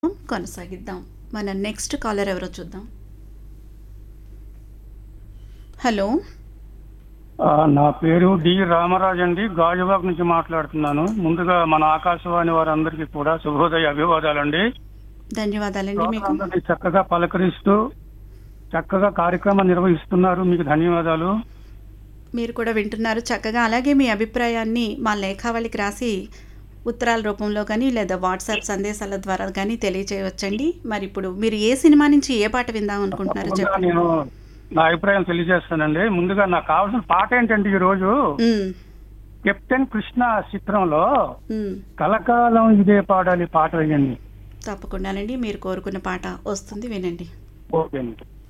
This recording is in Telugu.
కొనసాగిద్దాం మన నెక్స్ట్ కాలర్ ఎవరో చూద్దాం హలో ఆ, నా పేరు డి రామరాజ్ అండి గాజువాక్ నుంచి మాట్లాడుతున్నాను ముందుగా మన ఆకాశవాణి వారందరికీ కూడా శుభోదయ అభివాదాలండి ధన్యవాదాలండి మీకు అందరినీ చక్కగా పలకరిస్తూ చక్కగా కార్యక్రమం నిర్వహిస్తున్నారు మీకు ధన్యవాదాలు మీరు కూడా వింటున్నారు చక్కగా అలాగే మీ అభిప్రాయాన్ని మా లేఖావళికి రాసి ఉత్తరాల రూపంలో కానీ లేదా వాట్సాప్ సందేశాల ద్వారా కానీ తెలియజేయవచ్చండి మరి ఇప్పుడు మీరు ఏ సినిమా నుంచి ఏ పాట విందాం అనుకుంటున్నారో తప్పకుండా చెప్పండి నేను నా అభిప్రాయం తెలియజేస్తానండి ముందుగా నాకు కావాల్సిన పాట ఏంటంటే ఈ రోజు ఉమ్, కెప్టెన్ కృష్ణ చిత్రంలో ఉమ్, కలకాలం ఇదే పాడాలి పాట వేయండి తప్పకుండానండి మీరు కోరుకున్న పాట వస్తుంది వినండి ఓకే అండి